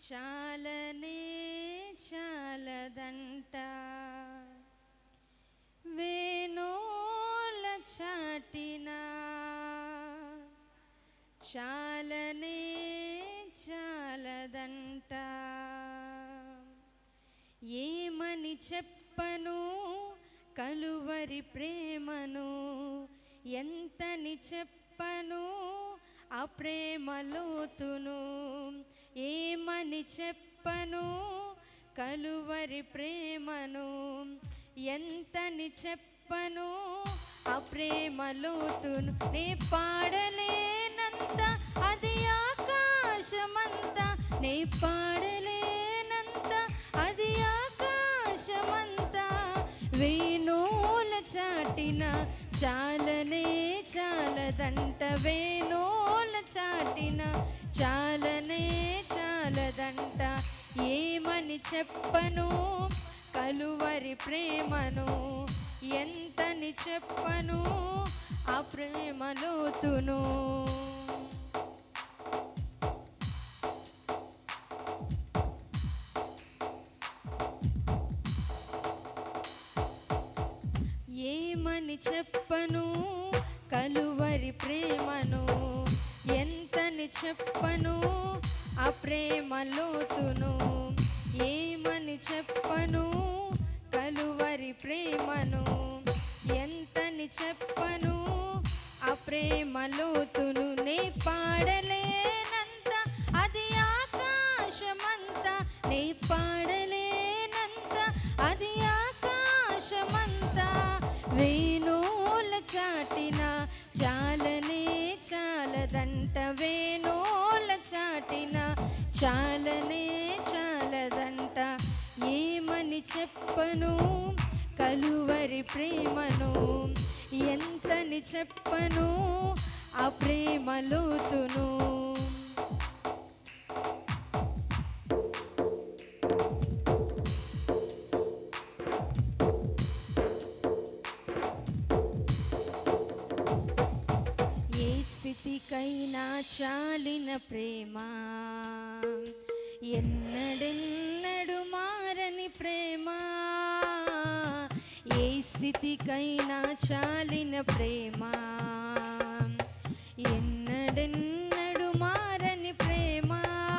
చాలనే చాలదంట వేణోల చాటిన చాలనే చాలదంట ఏమని చెప్పను కలువరి ప్రేమను ఎంతని చెప్పను ఆ ప్రేమ లోతును ఏమని చెప్పను కలువరి ప్రేమను ఎంతని చెప్పను ఆ ప్రేమ లోతును నే పాడలేనంత అది ఆకాశమంత నే పాడలేనంత అది ఆకాశమంత వేణోల చాటిన చాలనే చాలదంట వేణోల చాటిన చాలనే చాలదంట ఏమని చెప్పను కలువరి ప్రేమను ఎంతని చెప్పను ఆ ప్రేమ లోతును ఏమని చెప్పను కలువరి ప్రేమను ఎంతని చెప్పను ఆ ప్రేమ లోతును ఏమని చెప్పను కలువరి ప్రేమను ఎంతని చెప్పను ఆ ప్రేమ లోతును నే పాడలేనంత అది ఆకాశమంత నే పాడలేనంత అది ఆకాశమంత వేణోల చాటిన చాలనే చాలదంట వేణోల చాటిన చాలనే చాలదంట ఏమని చెప్పను కలువరి ప్రేమను ఎంతని చెప్పను ఆ ప్రేమ లోతును ఏ స్థితికైనా చాలిన ప్రేమ ఎన్నడెన్నడు మారని ప్రేమ ఏ స్థితికైనా చాలిన ప్రేమ ఎన్నడెన్నడు మారని ప్రేమ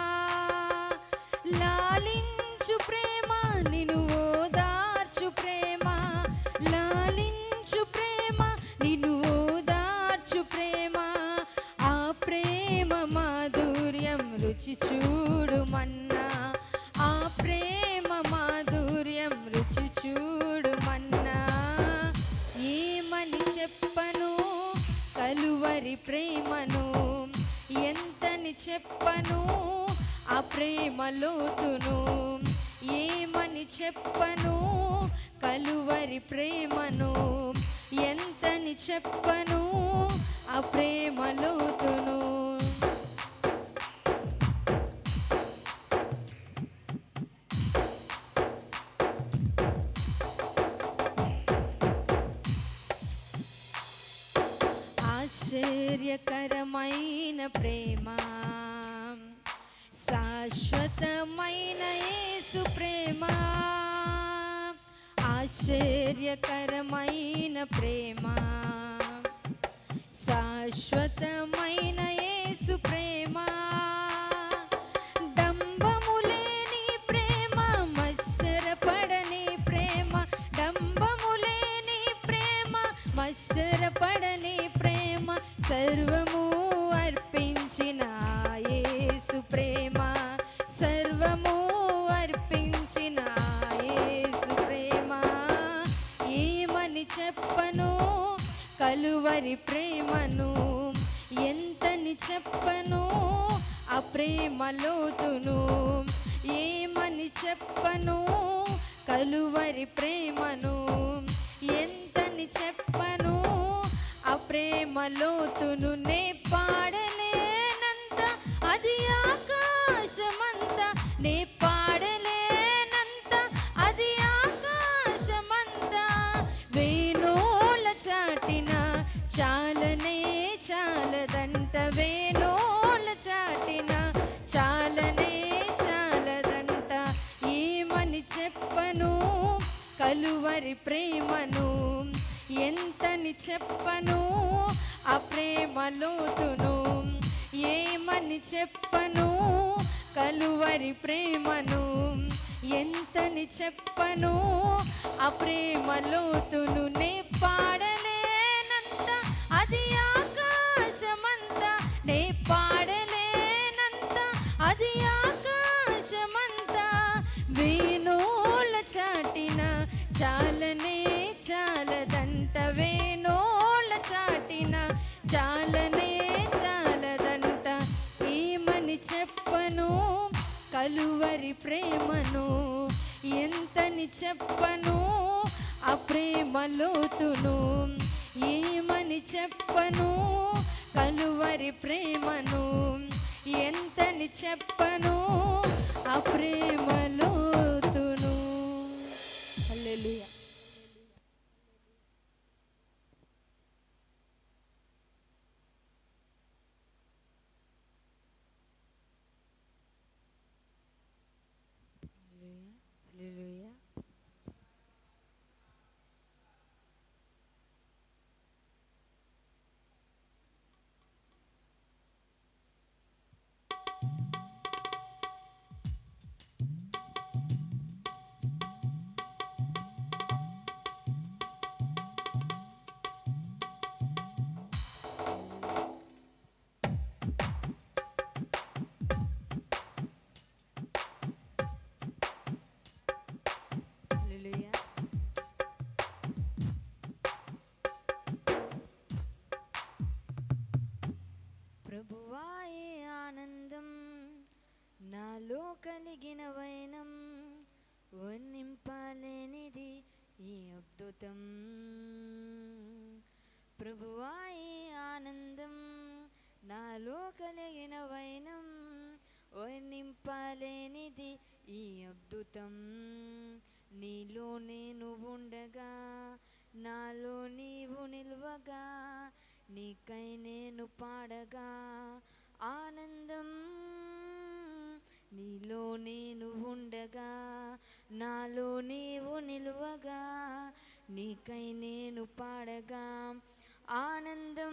లాలించు ప్రేమ నిన్ను ఓదార్చు ప్రేమ లాలించు ప్రేమ నిన్ను ఓదార్చు ప్రేమ ఆ ప్రేమ మాధుర్యం రుచి చూడు మన్నా ఆ ప్రేమ మాధుర్యం రుచి చూడు మన్నా ఏమని చెప్పను కలువరి ప్రేమను ఎంతని చెప్పను ఆ ప్రేమ లోతును ఏమని చెప్పను కలువరి ప్రేమను ఎంతని చెప్పను ఆ ప్రేమ లోతును ఆశ్చర్యకరమైన ప్రేమ శాశ్వతమైన యేసు ప్రేమ ఆశ్చర్యకరమైన ప్రేమ శాశ్వతమైన యేసు ప్రేమ డంబములేని ప్రేమ మత్సరపడని ప్రేమ డంబములేని ప్రేమ మత్సరపడని ప్రేమ సర్వము అర్పించిన యేసు ప్రేమ సర్వము అర్పించిన యేసు ప్రేమ ఏమని చెప్పను కలువరి ప్రేమను ఎంతని చెప్పను ఆ ప్రేమ లోతును ఏమని చెప్పను కలువరి ప్రేమను ఎంతని చెప్పను ఆ ప్రేమ లోతును నే పాడలేనంత అది ఆకాశమంత నే పాడలేనంత అది ఆకాశమంత వేణోల చాటిన చాలనే చాలదంట వేణోల చాటిన చాలనే చాల కలువరి ప్రేమను ఎంతని చెప్పను ఆ ప్రేమ లోతును ఏమని చెప్పను కలువరి ప్రేమను ఎంతని చెప్పను ఆ ప్రేమ లోతును నే పాడలేనంత అది ఆకాశమంత నే పాడలేనంత అది ఆకాశమంత వేణోల చాటిన చాలనే చాలదంట వేణోల చాటిన చాలనే చాలదంట ఏమని చెప్పను కలువరి ప్రేమను ఎంతని చెప్పను ఆ ప్రేమ లోతును ఏమని చెప్పను కలువరి ప్రేమను ఎంతని చెప్పను ఆ ప్రేమ లోతును హల్లెలూయా హల్లెలూయా హల్లెలూయా ప్రభువాయే ఆనందం నాలో కలిగిన వైనం వర్ణింపలేనిది ఈ అద్భుతం ప్రభువాయే ఆనందం నాలో కలిగిన వైనం వర్ణింపలేనిది ఈ అద్భుతం నీలో నేను ఉండగా నాలో నీవు నిల్వగా నీకై నేను పాడగా ఆనందం నీలో నేను ఉండగా నాలో నీవు నిలువగా నీకై నేను పాడగా ఆనందం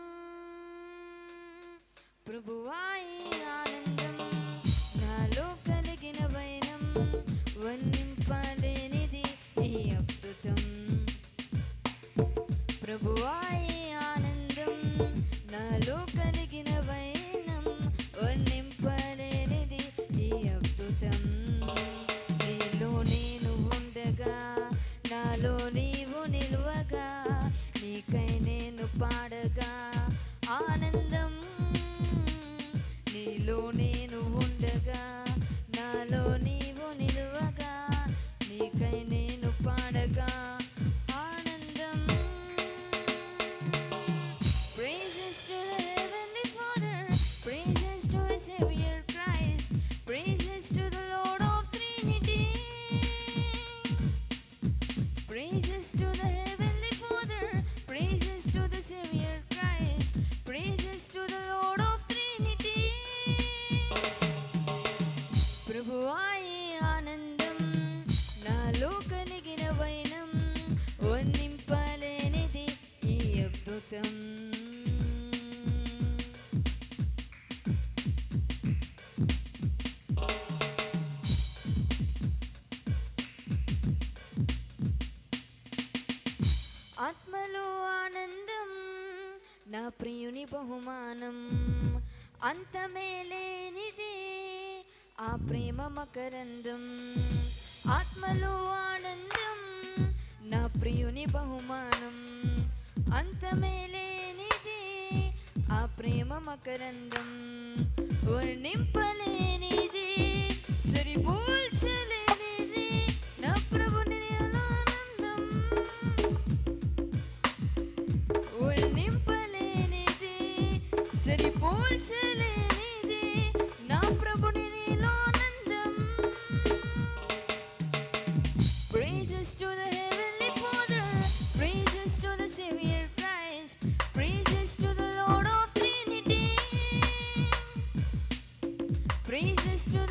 ప్రభువాయి ఆనందం నాలో కలిగిన వైనం వర్ణింపలేనిది ఈ అద్భుతం ప్రభువాయి ఆనందం నాలో కలిగిన వైనం వర్ణింపలేనిది ఈ అద్భుతం నీలో నేను ఉండగా నాలో నీవు నిలువగా నీకై నేను పాడగా ఆనందం నీలో నేను ఉండగా నాలో నీవు నిలువగా నీకై నేను పాడగా ఆనందం Praises to the Heavenly Father, praises to His Savior Christ, praises to the Lord of Trinity. Praises to the Heavenly Father, praises to the Savior Christ, praises to the Lord of Trinity. ప్రభువాయి ఆనందం నాలో కలిగిన వైనం వర్ణింపలేనిది ఈ అద్భుతం ఆత్మలో ఆనందం నా ప్రియుని బహుమానం అంతమేలేనిది ఆ ప్రేమ మకరందం ఆత్మలో ఆనందం నా ప్రియుని బహుమానం అంతమేలేనిది ఆ ప్రేమ మకరందం వర్ణింపలేనిది సరిపోల్చలేనిది నా ప్రభుని ఆనందం వర్ణింపలేనిది సరిపోల్చలేనిది నా ప్రభుని నీలో ఆనందం Praises to the Heavenly Father, praises to the Savior Christ, praises to the Lord of Trinity. Praises to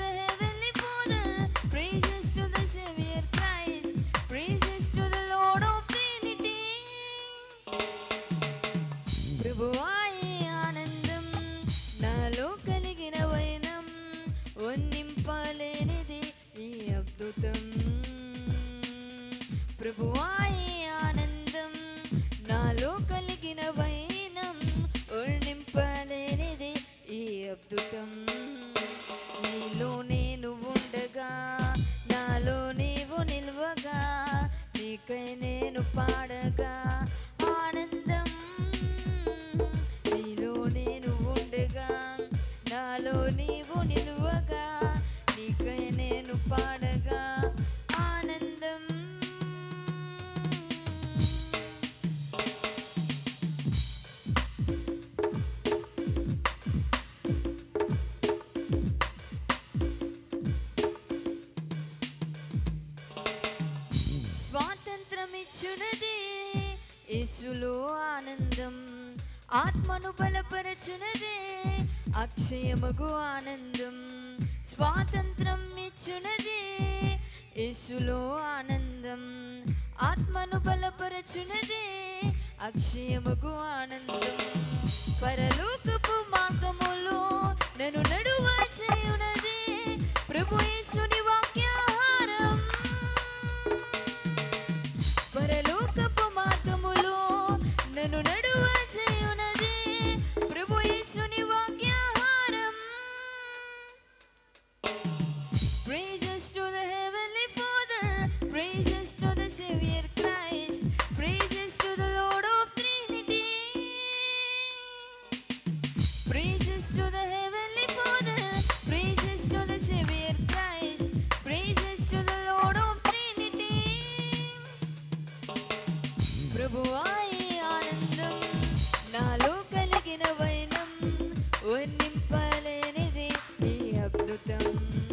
అద్భుతం ప్రభువాయి ఆనందం నాలో కలిగిన వైనం వర్ణింపలేనిది ఈ అద్భుతం నీలో నేను ఉండగా నాలో నీవు నిల్వగా నీకై నేను పాడగా ఆనందం నీలో నేను ఉండగా నాలో నీవు నిలువగా నీకై నేను పాడగా ఆనందం స్వాతంత్రం ఇచ్చునదే యేసులో ఆనందం ఆత్మను బలపరచునదే అక్షయమగు ఆనందం స్వాతంత్రం ఇచ్చునదే యేసులో ఆనందం ఆత్మను బలపరచునదే అక్షయమగు ఆనందం పరలోకపు మార్గములో నన్ను నడువ చేయునదే ప్రభు యేసుని వాక్యాహారం పరలోకపు మార్గములో నన్ను నడువ చేయునదే ప్రభు యేసుని వాక్యాహారం Praises to the heavenly Father, praises to the Savior Christ, praises to the Lord of Trinity. Praises to the heavenly Father, praises to the Savior Christ, praises to the Lord of Trinity. ప్రభువాయి ఆనందం నాలో కలిగిన వైనం వర్ణింపలేనిది ఈ అద్భుతం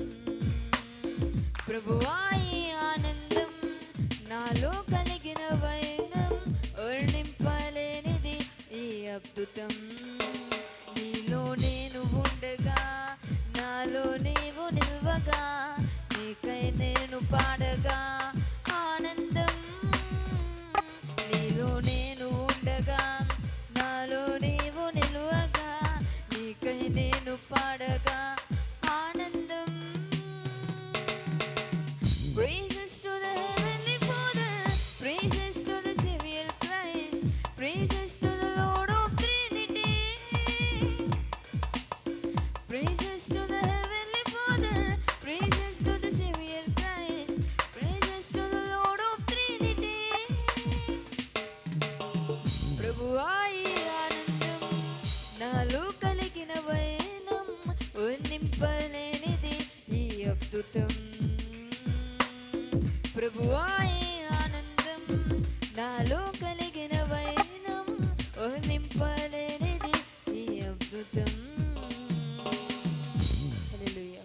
ప్రభువాయి ఆనందం నాలో కలిగిన వైనం వర్ణింపలేనిది ఈ అద్భుతం నీలో నేను ఉండగా నాలో నీవు నిల్వగా నీకై నేను పాడగా ఆనందం నీలో నేను ఉండగా నాలో నీవు నిలువగా నీకై నేను పాడగా ఆనందం Praises to the heavenly Father, praises to the Savior Christ, praises to the Lord of Trinity. Praises to the heavenly Father, praises to the Savior Christ, praises to the Lord of Trinity. ప్రభువాయి ఆనందం నాలో కలిగిన వైనం వర్ణింపలేనిది ఈ అద్భుతం ప్రభువాయి ఆనందం నాలో కలిగిన వైనం వర్ణింపలేనిది ఈ అద్భుతం హల్లెలూయా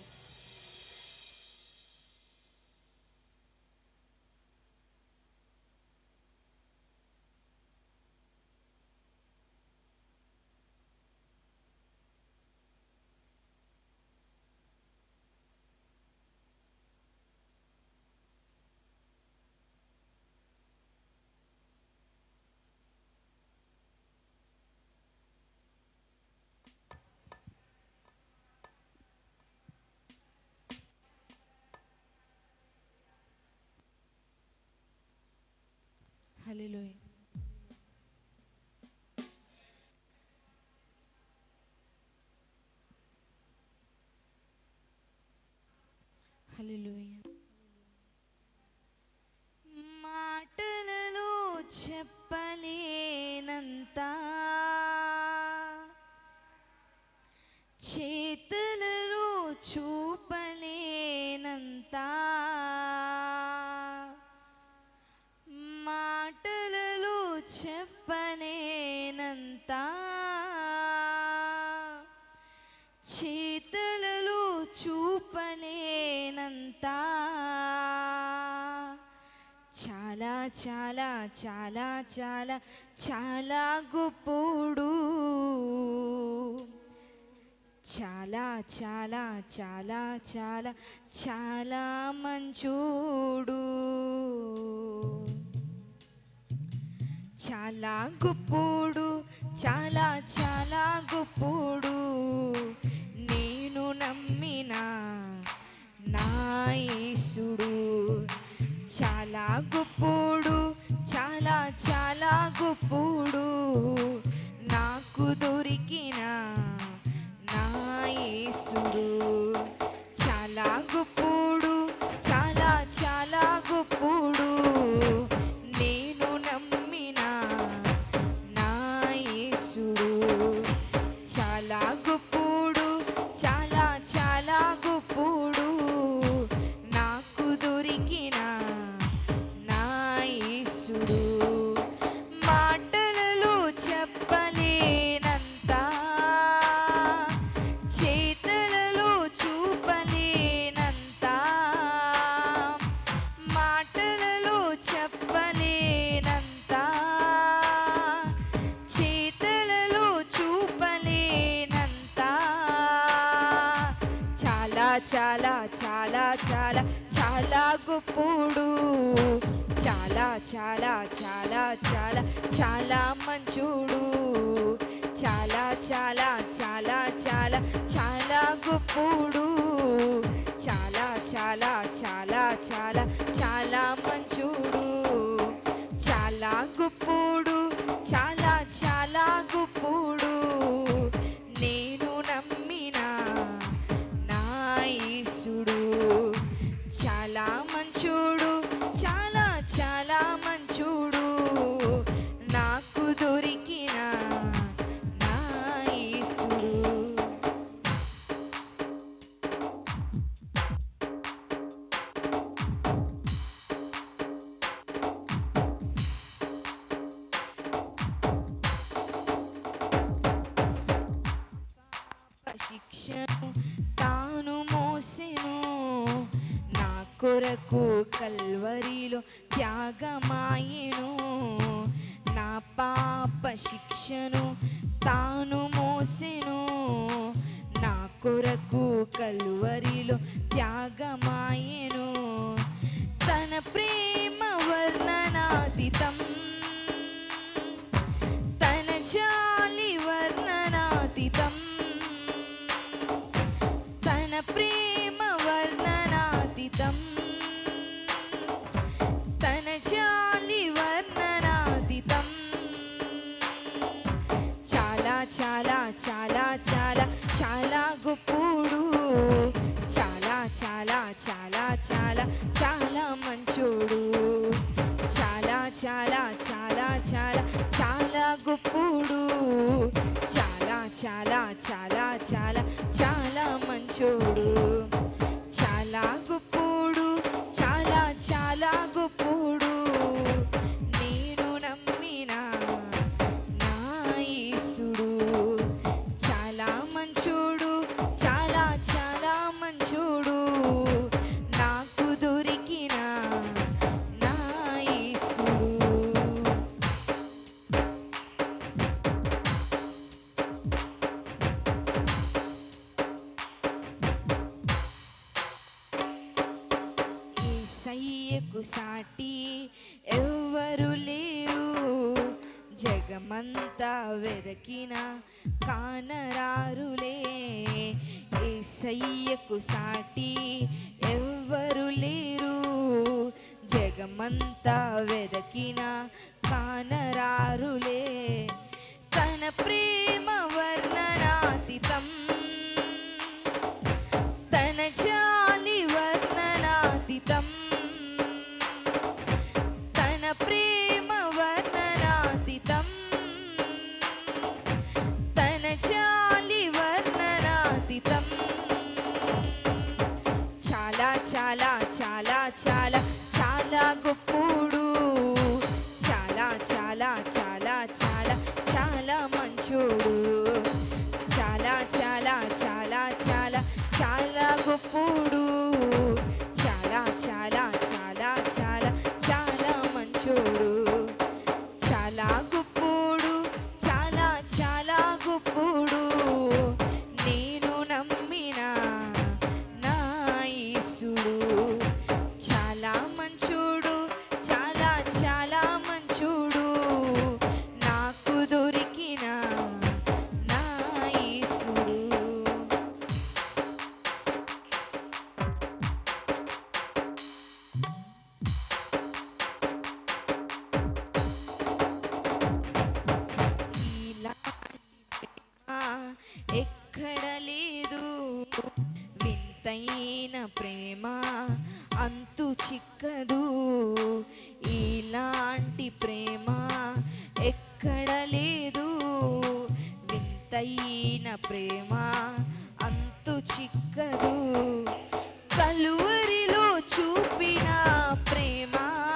హల్లెలూయా హల్లెలూయా మాటలలో చెప్పలేనంత చేతులలో చూపలేనంత మాటలలో చెప్పలేనంత చేతులలో చూపలేనంత చాలా చాలా చాలా చాలా చాలా గొప్పోడు చాలా చాలా చాలా చాలా చాలా మంచోడు చాలా గొప్పోడు చాలా చాలా గొప్పోడు నేను నమ్మిన నా యేసుడు చాలా చాలా చాలా గొప్పోడు చాలా చాలా చాలా చాలా చాలా మంచోడు చాలా చాలా చాలా చాలా చాలా గొప్పోడు చాలా చాలా చాలా చాలా చాలా మంచోడు చాలా గొప్పోడు చాలా చాలా గొప్పోడు నేను నమ్మిన నా యేసుడు చాలా మంచోడు చాలా చాలా మంచోడు నాకు దొరికిన నా యేసుడు శిక్షను తాను మోసెను నా కొరకు కల్వరిలో త్యాగమాయెను నా పాప శిక్షను తాను మోసెను నా కొరకు కల్వరిలో త్యాగమాయెను తన ప్రేమ వర్ణనాతీతం తన జాలి వర్ణనాతీతం తన ప్రేమ వర్ణనాతీతం తన జాలి వర్ణనాతీతం చాలా చాలా చాలా చాలా చాలా గొప్పోడు చాలా చాలా చాలా చాలా చాలా మంచోడు చాలా చాలా చాలా చాలా చాలా గొప్పోడు చాలా చాలా చాలా చాలా చాలా మంచోడు చాలా గొప్పోడు చాలా చాలా గొప్పోడు నేను నమ్మిన నా యేసుడు చాలా మంచోడు చాలా చాలా మంచోడు నాకు దొరికిన నా యేసుడు ఏసయ్యకు సాటి ఎవ్వరు లేరు జగమంతా వెదకిన కానరారులే ఏసయ్యకు సాటి ఎవ్వరు లేరు జగమంతా వెదకిన కానరారులే తన ప్రేమ వర్ణనాతీతం తన జాలి వర్ణనాతీతం తన ప్రేమ వర్ణనాతీతం తన జాలి వర్ణనాతీతం చాలా చాలా చాలా చాలా చాలా గొప్పోడు చాలా చాలా చాలా చాలా చాలా మంచోడు చాలా చాలా చాలా చాలా చాలా గొప్పోడు చాలా చాలా చాలా చాలా చాలా మంచోడు చాలా గొప్పోడు చాలా చాలా గొప్పోడు నేను నమ్మిన నా యేసుడు చాలా మంచోడు చాలా చాలా మంచోడు నాకు దొరికిన నా యేసుడు ఇలాంటి ప్రేమ ఎక్కడ లేదు వింతైన ప్రేమ అంతు చిక్కదు ఇలాంటి ప్రేమ ఎక్కడ లేదు వింతైన ప్రేమ అంతు చిక్కదు కలువరిలో చూపిన ప్రేమ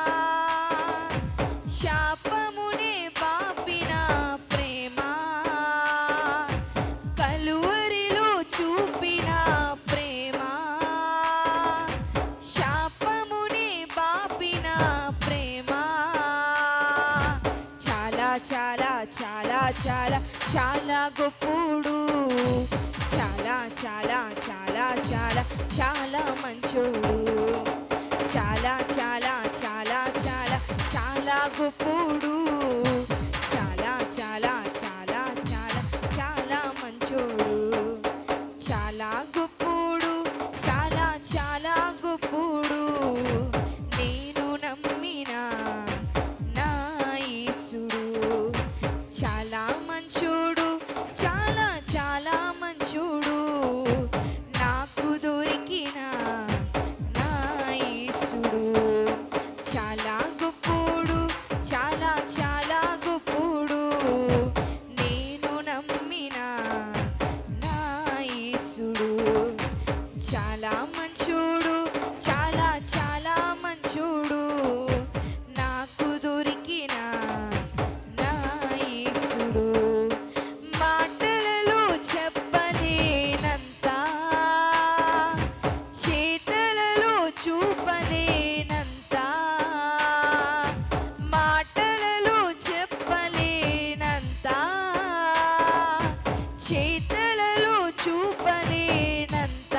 శాపమునే పాపిన ప్రేమ కలువరిలో చూపిన ప్రేమ శాపమునే పాపిన ప్రేమ చాలా చాలా చాలా చాలా చాలా గొప్పోడు చాలా చాలా చాలా చాలా చాలా మంచి మంచోడు చాలా చాలా చాలా చాలా చాలా గొప్పోడు చాలా చాలా చాలా చాలా చాలా మంచోడు చాలా గొప్పోడు చాలా చాలా గొప్పోడు నేను నమ్మిన నా యేసుడు చాలా మంచోడు చాలా చాలా మంచోడు నాకు దొరికిన నా యేసుడు చాలా గొప్పోడు చాలా చాలా గొప్పోడు నేను నమ్మిన నా యేసుడు చాలా మంచోడు చాలా చాలా మంచోడు నాకు దొరికిన నా యేసుడు మాటలలో చెప్పలేనంత చేతలలో చూపలేనంత మాటలలో చెప్పలేనంత చేతలలో చూపలేనంత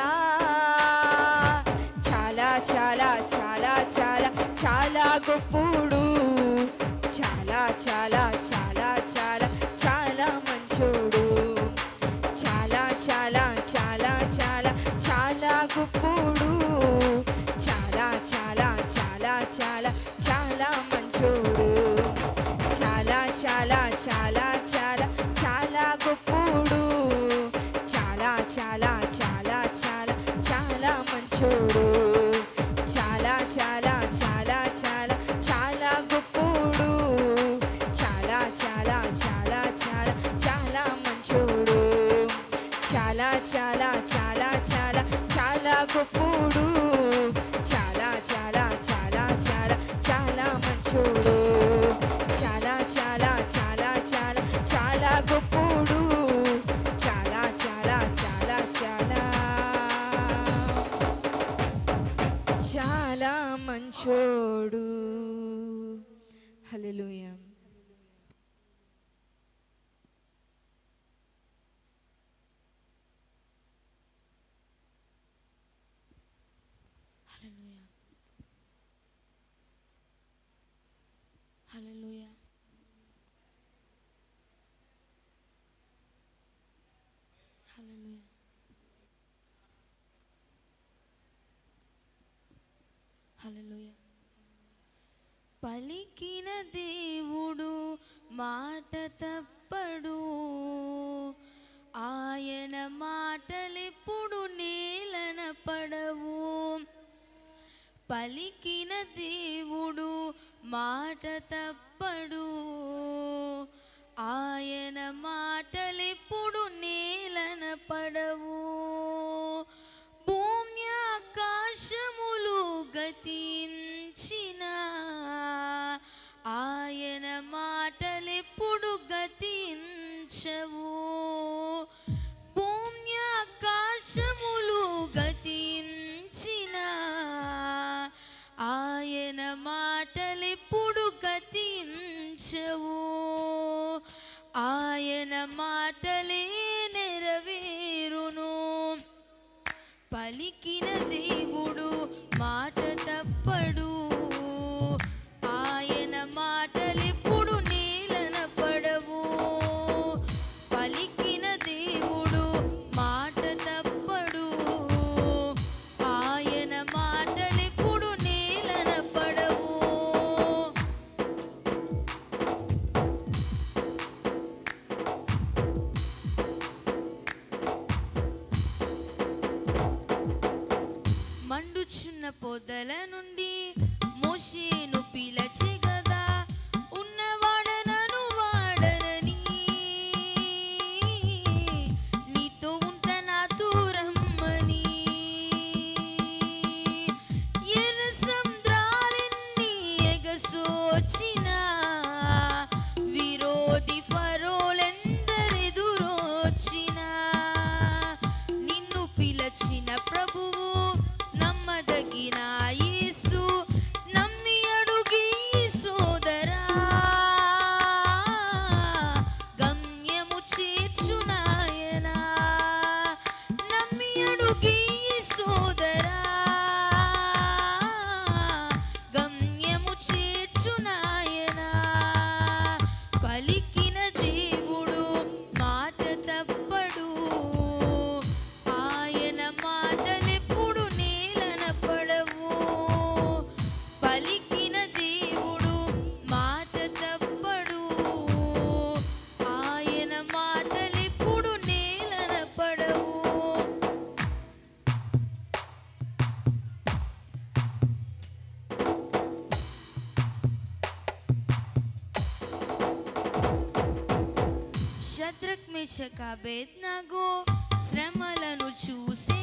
చాలా చాలా చాలా చాలా చాలా గొప్పోడు చాలా చాలా చాలా చాలా చాలా మంచోడు చాలా చాలా చాలా చాలా చాలా గొప్పోడు చాలా చాలా చాలా చాలా చాలా మంచోడు చాలా చాలా చాలా చాలా చాలా గొప్పోడు చాలా చాలా చాలా చాలా చాలా మంచోడు చాలా చాలా చాలా చాలా చాలా గొప్పోడు చాలా చాలా చాలా చాలా చాలా మంచోడు చాలా చాలా చాలా చాలా చాలా గొప్పోడు చాలా చాలా చాలా చాలా చాలా మంచోడు చాలా చాలా చాలా చాలా చాలా గొప్పోడు చాలా చాలా చాలా చాలా చాలా మంచోడు హల్లెలూయా Hallelujah. Hallelujah. Hallelujah. Hallelujah. పలికిన దేవుడు మాట తప్పడు ఆయన మాటలెప్పుడు నేలన పడవు పలికిన దేవుడు మాట తప్పడు ఆయన మాటలెప్పుడు నేలన పడవు భూమి ఆకాశములు గతించిన ఆయన మాటలెప్పుడు గతించవు భూమి ఆకాశములు గతించిన ఆయన మాటలెప్పుడు గతించవు ఆయన మాటలే నెరవేరును పలికిన దేవుడు మాట తప్పడు ఆయన మాటలెప్పుడు నేలన పడవు పలికిన దేవుడు మాట తప్పడు ఆయన మాటలెప్పుడు నేలన పడవు మండుచున్న పొదల నుండి మోషేను పిలచి గదా ఉన్నవాడనను వాడనని నీతో ఉంట నా దూరమ్మని ఎర్ర సముద్రాలెన్ని ఎగసోచినా విరోధి ఫరోలెందరెదురొచ్చినా నిన్ను పిలచిన ప్రభువు నమ్మదగిన యేసు నమ్మి అడుగి యేసు మిషక బెద్నగో శ్రమలను చూసి